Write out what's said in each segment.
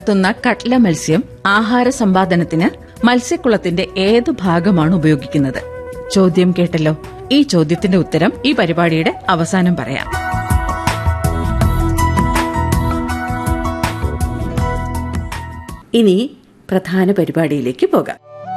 ത്തുന്ന കട്ല മത്സ്യം ആഹാര സമ്പാദനത്തിന് മത്സ്യക്കുളത്തിന്റെ ഏത് ഭാഗമാണ് ഉപയോഗിക്കുന്നത് ചോദ്യം കേട്ടല്ലോ ഈ ചോദ്യത്തിന്റെ ഉത്തരം ഈ പരിപാടിയുടെ അവസാനം പറയാം ഇനി പ്രധാന പരിപാടിയിലേക്ക് പോകാം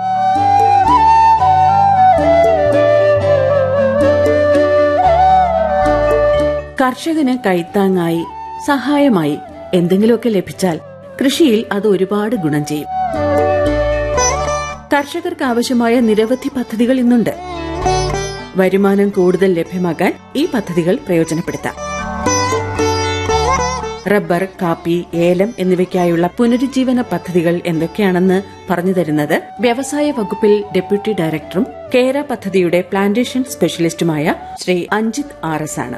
കർഷകന് കൈത്താങ്ങായി സഹായമായി എന്തെങ്കിലുമൊക്കെ ലഭിച്ചാൽ കൃഷിയിൽ അത് ഒരുപാട് ഗുണം ചെയ്യും കർഷകർക്ക് ആവശ്യമായ നിരവധി പദ്ധതികൾ ഇന്നുണ്ട് വരുമാനം കൂടുതൽ ലഭ്യമാക്കാൻ ഈ പദ്ധതികൾ പ്രയോജനപ്പെടുത്താം റബ്ബർ കാപ്പി ഏലം എന്നിവയ്ക്കായുള്ള പുനരുജ്ജീവന പദ്ധതികൾ എന്തൊക്കെയാണെന്ന് പറഞ്ഞു തരുന്നത് വ്യവസായ വകുപ്പിൽ ഡെപ്യൂട്ടി ഡയറക്ടറും കേര പദ്ധതിയുടെ പ്ലാന്റേഷൻ സ്പെഷ്യലിസ്റ്റുമായ ശ്രീ അഞ്ജിത് ആർ എസ് ആണ്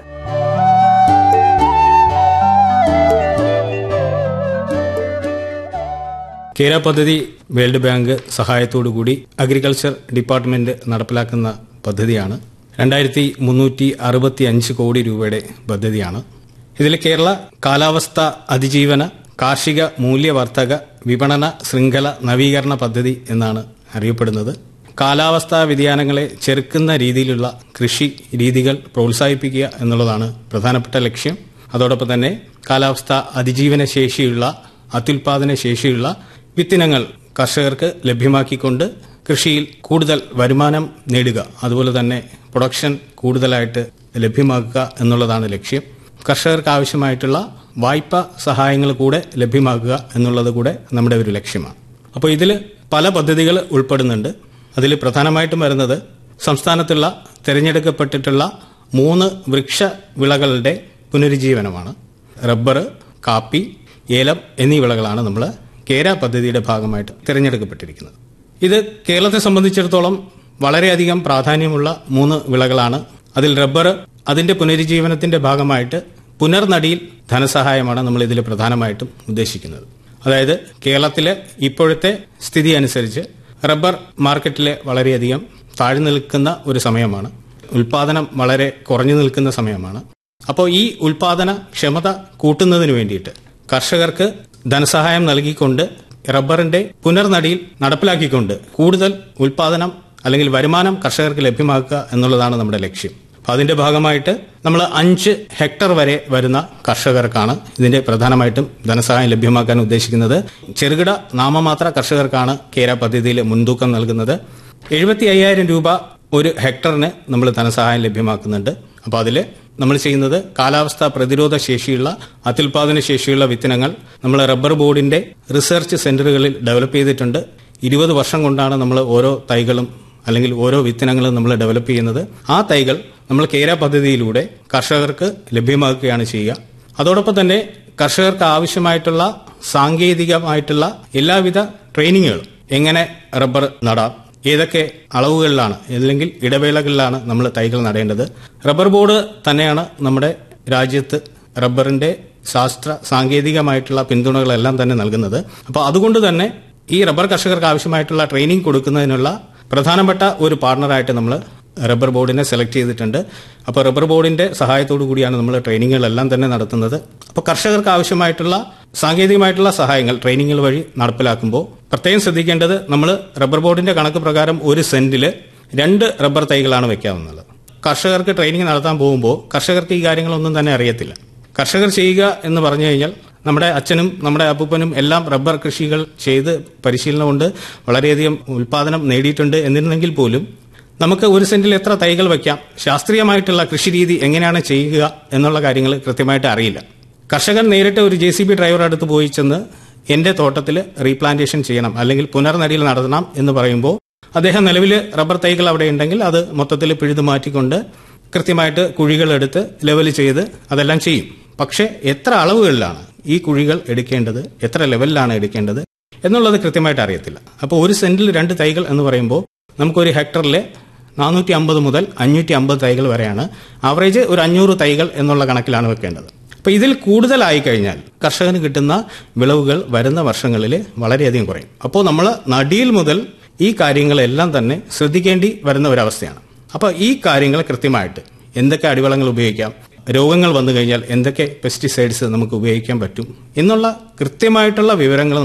കേര പദ്ധതി വേൾഡ് ബാങ്ക് സഹായത്തോടുകൂടി അഗ്രികൾച്ചർ ഡിപ്പാർട്ട്മെന്റ് നടപ്പിലാക്കുന്ന പദ്ധതിയാണ് രണ്ടായിരത്തി മുന്നൂറ്റി അറുപത്തി അഞ്ച് കോടി രൂപയുടെ പദ്ധതിയാണ് ഇതിൽ കേരള കാലാവസ്ഥ അതിജീവന കാർഷിക മൂല്യവർദ്ധക വിപണന ശൃംഖല നവീകരണ പദ്ധതി എന്നാണ് അറിയപ്പെടുന്നത് കാലാവസ്ഥാ വ്യതിയാനങ്ങളെ ചെറുക്കുന്ന രീതിയിലുള്ള കൃഷി രീതികൾ പ്രോത്സാഹിപ്പിക്കുക എന്നുള്ളതാണ് പ്രധാനപ്പെട്ട ലക്ഷ്യം അതോടൊപ്പം തന്നെ കാലാവസ്ഥ അതിജീവന ശേഷിയുള്ള അത്യുൽപാദന ശേഷിയുള്ള വിത്തിനങ്ങൾ കർഷകർക്ക് ലഭ്യമാക്കിക്കൊണ്ട് കൃഷിയിൽ കൂടുതൽ വരുമാനം നേടുക അതുപോലെ തന്നെ പ്രൊഡക്ഷൻ കൂടുതലായിട്ട് ലഭ്യമാക്കുക എന്നുള്ളതാണ് ലക്ഷ്യം കർഷകർക്ക് ആവശ്യമായിട്ടുള്ള വായ്പ സഹായങ്ങൾ കൂടെ ലഭ്യമാക്കുക എന്നുള്ളത് കൂടെ നമ്മുടെ ഒരു ലക്ഷ്യമാണ് അപ്പോൾ ഇതിൽ പല പദ്ധതികൾ ഉൾപ്പെടുന്നുണ്ട് അതിൽ പ്രധാനമായിട്ടും വരുന്നത് സംസ്ഥാനത്തുള്ള തിരഞ്ഞെടുക്കപ്പെട്ടിട്ടുള്ള മൂന്ന് വൃക്ഷ വിളകളുടെ പുനരുജ്ജീവനമാണ് റബ്ബർ കാപ്പി ഏലം എന്നീ വിളകളാണ് നമ്മൾ കേര പദ്ധതിയുടെ ഭാഗമായിട്ട് തിരഞ്ഞെടുക്കപ്പെട്ടിരിക്കുന്നത് ഇത് കേരളത്തെ സംബന്ധിച്ചിടത്തോളം വളരെയധികം പ്രാധാന്യമുള്ള മൂന്ന് വിളകളാണ് അതിൽ റബ്ബർ അതിന്റെ പുനരുജ്ജീവനത്തിന്റെ ഭാഗമായിട്ട് പുനർനടിയിൽ ധനസഹായമാണ് നമ്മൾ ഇതിൽ പ്രധാനമായിട്ടും ഉദ്ദേശിക്കുന്നത് അതായത് കേരളത്തിലെ ഇപ്പോഴത്തെ സ്ഥിതി അനുസരിച്ച് റബ്ബർ മാർക്കറ്റിലെ വളരെയധികം താഴ്ന്നു നിൽക്കുന്ന ഒരു സമയമാണ് ഉൽപാദനം വളരെ കുറഞ്ഞു നിൽക്കുന്ന സമയമാണ് അപ്പോൾ ഈ ഉൽപാദന ക്ഷമത കൂട്ടുന്നതിന് വേണ്ടിയിട്ട് കർഷകർക്ക് ധനസഹായം നൽകിക്കൊണ്ട് റബ്ബറിന്റെ പുനർനടിയിൽ നടപ്പിലാക്കിക്കൊണ്ട് കൂടുതൽ ഉൽപാദനം അല്ലെങ്കിൽ വരുമാനം കർഷകർക്ക് ലഭ്യമാക്കുക എന്നുള്ളതാണ് നമ്മുടെ ലക്ഷ്യം അപ്പൊ അതിന്റെ ഭാഗമായിട്ട് നമ്മൾ അഞ്ച് ഹെക്ടർ വരെ വരുന്ന കർഷകർക്കാണ് ഇതിന്റെ പ്രധാനമായിട്ടും ധനസഹായം ലഭ്യമാക്കാൻ ഉദ്ദേശിക്കുന്നത് ചെറുകിട നാമമാത്ര കർഷകർക്കാണ് കേര പദ്ധതിയിൽ മുൻതൂക്കം നൽകുന്നത് എഴുപത്തി അയ്യായിരം രൂപ ഒരു ഹെക്ടറിന് നമ്മൾ ധനസഹായം ലഭ്യമാക്കുന്നുണ്ട് അപ്പോൾ അതിൽ നമ്മൾ ചെയ്യുന്നത് കാലാവസ്ഥാ പ്രതിരോധ ശേഷിയുള്ള അത്യുൽപാദന ശേഷിയുള്ള വിത്തനങ്ങൾ നമ്മൾ റബ്ബർ ബോർഡിന്റെ റിസർച്ച് സെന്ററുകളിൽ ഡെവലപ്പ് ചെയ്തിട്ടുണ്ട് ഇരുപത് വർഷം കൊണ്ടാണ് നമ്മൾ ഓരോ തൈകളും അല്ലെങ്കിൽ ഓരോ വിത്തനങ്ങളും നമ്മൾ ഡെവലപ്പ് ചെയ്യുന്നത് ആ തൈകൾ നമ്മൾ കേര പദ്ധതിയിലൂടെ കർഷകർക്ക് ലഭ്യമാക്കുകയാണ് ചെയ്യുക അതോടൊപ്പം തന്നെ കർഷകർക്ക് ആവശ്യമായിട്ടുള്ള സാങ്കേതികമായിട്ടുള്ള എല്ലാവിധ ട്രെയിനിങ്ങുകളും എങ്ങനെ റബ്ബർ നടാം ഏതൊക്കെ അളവുകളിലാണ് അല്ലെങ്കിൽ ഇടവേളകളിലാണ് നമ്മൾ തൈകൾ നടേണ്ടത് റബ്ബർ ബോർഡ് തന്നെയാണ് നമ്മുടെ രാജ്യത്ത് റബ്ബറിന്റെ ശാസ്ത്ര സാങ്കേതികമായിട്ടുള്ള പിന്തുണകളെല്ലാം തന്നെ നൽകുന്നത് അപ്പോൾ അതുകൊണ്ട് തന്നെ ഈ റബ്ബർ കർഷകർക്ക് ആവശ്യമായിട്ടുള്ള ട്രെയിനിങ് കൊടുക്കുന്നതിനുള്ള പ്രധാനപ്പെട്ട ഒരു പാർട്ണറായിട്ട് നമ്മൾ റബ്ബർ ബോർഡിനെ സെലക്ട് ചെയ്തിട്ടുണ്ട് അപ്പോൾ റബ്ബർ ബോർഡിന്റെ സഹായത്തോടു കൂടിയാണ് നമ്മൾ ട്രെയിനിങ്ങുകളെല്ലാം തന്നെ നടത്തുന്നത് അപ്പോൾ കർഷകർക്ക് ആവശ്യമായിട്ടുള്ള സാങ്കേതികമായിട്ടുള്ള സഹായങ്ങൾ ട്രെയിനിങ്ങുകൾ വഴി നടപ്പിലാക്കുമ്പോൾ പ്രത്യേകം ശ്രദ്ധിക്കേണ്ടത് നമ്മൾ റബ്ബർ ബോർഡിന്റെ കണക്ക് പ്രകാരം ഒരു സെന്റിൽ രണ്ട് റബ്ബർ തൈകളാണ് വെക്കാവുന്നത് കർഷകർക്ക് ട്രെയിനിങ് നടത്താൻ പോകുമ്പോൾ കർഷകർക്ക് ഈ കാര്യങ്ങളൊന്നും തന്നെ അറിയത്തില്ല കർഷകർ ചെയ്യുക എന്ന് പറഞ്ഞു കഴിഞ്ഞാൽ നമ്മുടെ അച്ഛനും നമ്മുടെ അപ്പൂപ്പനും എല്ലാം റബ്ബർ കൃഷികൾ ചെയ്ത് പരിശീലനം കൊണ്ട് വളരെയധികം ഉൽപാദനം നേടിയിട്ടുണ്ട് എന്നിരുന്നെങ്കിൽ പോലും നമുക്ക് ഒരു സെന്റിൽ എത്ര തൈകൾ വയ്ക്കാം ശാസ്ത്രീയമായിട്ടുള്ള കൃഷിരീതി എങ്ങനെയാണ് ചെയ്യുക എന്നുള്ള കാര്യങ്ങൾ കൃത്യമായിട്ട് അറിയില്ല കർഷകൻ നേരിട്ട് ഒരു ജെ സി ബി ഡ്രൈവർ അടുത്ത് പോയി ചെന്ന് എന്റെ തോട്ടത്തിൽ റീപ്ലാന്റേഷൻ ചെയ്യണം അല്ലെങ്കിൽ പുനർനടിയിൽ നടത്തണം എന്ന് പറയുമ്പോൾ അദ്ദേഹം നിലവിൽ റബ്ബർ തൈകൾ അവിടെ ഉണ്ടെങ്കിൽ അത് മൊത്തത്തിൽ പിഴുതു മാറ്റിക്കൊണ്ട് കൃത്യമായിട്ട് കുഴികൾ എടുത്ത് ലെവൽ ചെയ്ത് അതെല്ലാം ചെയ്യും പക്ഷേ എത്ര അളവുകളിലാണ് ഈ കുഴികൾ എടുക്കേണ്ടത് എത്ര ലെവലിലാണ് എടുക്കേണ്ടത് എന്നുള്ളത് കൃത്യമായിട്ട് അറിയത്തില്ല അപ്പോൾ ഒരു സെന്റിൽ രണ്ട് തൈകൾ എന്ന് പറയുമ്പോൾ നമുക്കൊരു ഹെക്ടറിൽ നാനൂറ്റി അമ്പത് മുതൽ അഞ്ഞൂറ്റി അമ്പത് തൈകൾ വരെയാണ് ആവറേജ് ഒരു അഞ്ഞൂറ് തൈകൾ എന്നുള്ള കണക്കിലാണ് വെക്കേണ്ടത് അപ്പോൾ ഇതിൽ കൂടുതലായി കഴിഞ്ഞാൽ കർഷകന് കിട്ടുന്ന വിളവുകൾ വരുന്ന വർഷങ്ങളിൽ വളരെയധികം കുറയും അപ്പോൾ നമ്മൾ നടിയിൽ മുതൽ ഈ കാര്യങ്ങളെല്ലാം തന്നെ ശ്രദ്ധിക്കേണ്ടി വരുന്ന ഒരവസ്ഥയാണ് അപ്പോൾ ഈ കാര്യങ്ങൾ കൃത്യമായിട്ട് എന്തൊക്കെ അടിവളങ്ങൾ ഉപയോഗിക്കാം രോഗങ്ങൾ വന്നു കഴിഞ്ഞാൽ എന്തൊക്കെ പെസ്റ്റിസൈഡ്സ് നമുക്ക് ഉപയോഗിക്കാൻ പറ്റും എന്നുള്ള കൃത്യമായിട്ടുള്ള വിവരങ്ങൾ